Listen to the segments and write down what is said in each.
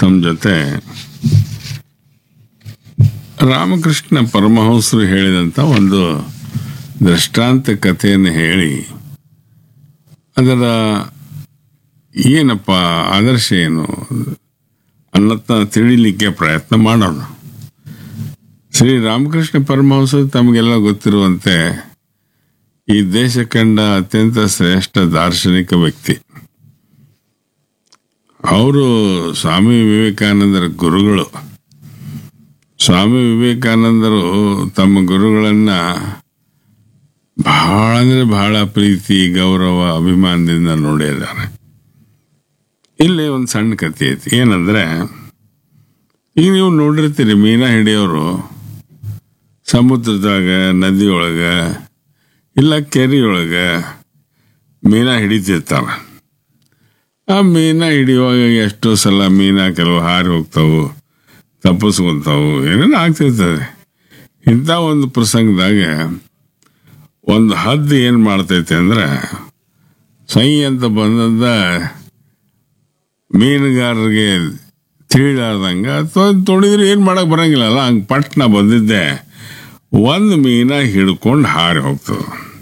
ತಮ್ಮ ಜೊತೆ ರಾಮಕೃಷ್ಣ ಪರಮಹಂಸರು ಹೇಳಿದಂಥ ಒಂದು ದೃಷ್ಟಾಂತ ಕಥೆಯನ್ನು ಹೇಳಿ ಅದರ ಏನಪ್ಪ ಆದರ್ಶ ಏನು ಅನ್ನತ್ತ ತಿಳಿಲಿಕ್ಕೆ ಪ್ರಯತ್ನ ಮಾಡೋಣ ಶ್ರೀ ರಾಮಕೃಷ್ಣ ಪರಮಹಂಸರು ತಮಗೆಲ್ಲ ಗೊತ್ತಿರುವಂತೆ ಈ ದೇಶ ಕಂಡ ಅತ್ಯಂತ ಶ್ರೇಷ್ಠ ದಾರ್ಶನಿಕ ವ್ಯಕ್ತಿ ಅವರು ಸ್ವಾಮಿ ವಿವೇಕಾನಂದರ ಗುರುಗಳು ಸ್ವಾಮಿ ವಿವೇಕಾನಂದರು ತಮ್ಮ ಗುರುಗಳನ್ನ ಬಹಳ ಅಂದ್ರೆ ಬಹಳ ಪ್ರೀತಿ ಗೌರವ ಅಭಿಮಾನದಿಂದ ನೋಡಿದ್ದಾರೆ ಇಲ್ಲಿ ಒಂದು ಸಣ್ಣ ಕಥೆ ಐತಿ ಏನಂದ್ರೆ ಈಗ ನೀವು ನೋಡಿರ್ತೀರಿ ಮೀನಾ ಹಿಡಿಯೋರು ಸಮುದ್ರದಾಗ ನದಿಯೊಳಗ ಇಲ್ಲ ಕೆರೆಯೊಳಗ ಮೀನಾ ಹಿಡಿತಿರ್ತಾರ ಆ ಮೀನ ಹಿಡಿಯುವಾಗ ಎಷ್ಟೋ ಸಲ ಮೀನ ಕೆಲವು ಹಾರಿ ಹೋಗ್ತಾವು ತಪ್ಪಿಸ್ಕೊಂತಾವು ಏನೇನು ಆಗ್ತಿರ್ತದೆ ಇಂಥ ಒಂದು ಪ್ರಸಂಗದಾಗ ಒಂದು ಹದ್ದು ಏನು ಮಾಡ್ತೈತೆ ಅಂದ್ರೆ ಸೈ ಅಂತ ಬಂದದ್ದ ಮೀನುಗಾರರಿಗೆ ತಿಳಿಲಾರ್ದಂಗ ಅಥವಾ ತೊಡಿದ್ರೆ ಏನು ಮಾಡಕ್ ಬರಂಗಿಲ್ಲಲ್ಲ ಹಂಗೆ ಪಟ್ನ ಬಂದಿದ್ದೆ ಒಂದು ಮೀನ ಹಿಡ್ಕೊಂಡು ಹಾರಿ ಹೋಗ್ತದೆ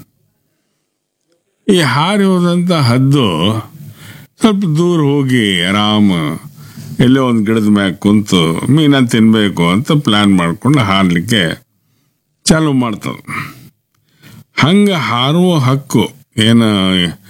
ಈ ಹಾರಿ ಹೋದಂಥ ಹದ್ದು ಸ್ವಲ್ಪ ದೂರ ಹೋಗಿ ಆರಾಮ ಎಲ್ಲೋ ಒಂದು ಗಿಡದ ಮ್ಯಾಗ ಕುಂತು ಮೀನ ತಿನ್ಬೇಕು ಅಂತ ಪ್ಲಾನ್ ಮಾಡ್ಕೊಂಡು ಹಾರಲಿಕ್ಕೆ ಚಾಲು ಮಾಡ್ತದೆ ಹಂಗೆ ಹಾರುವ ಹಕ್ಕು ಏನು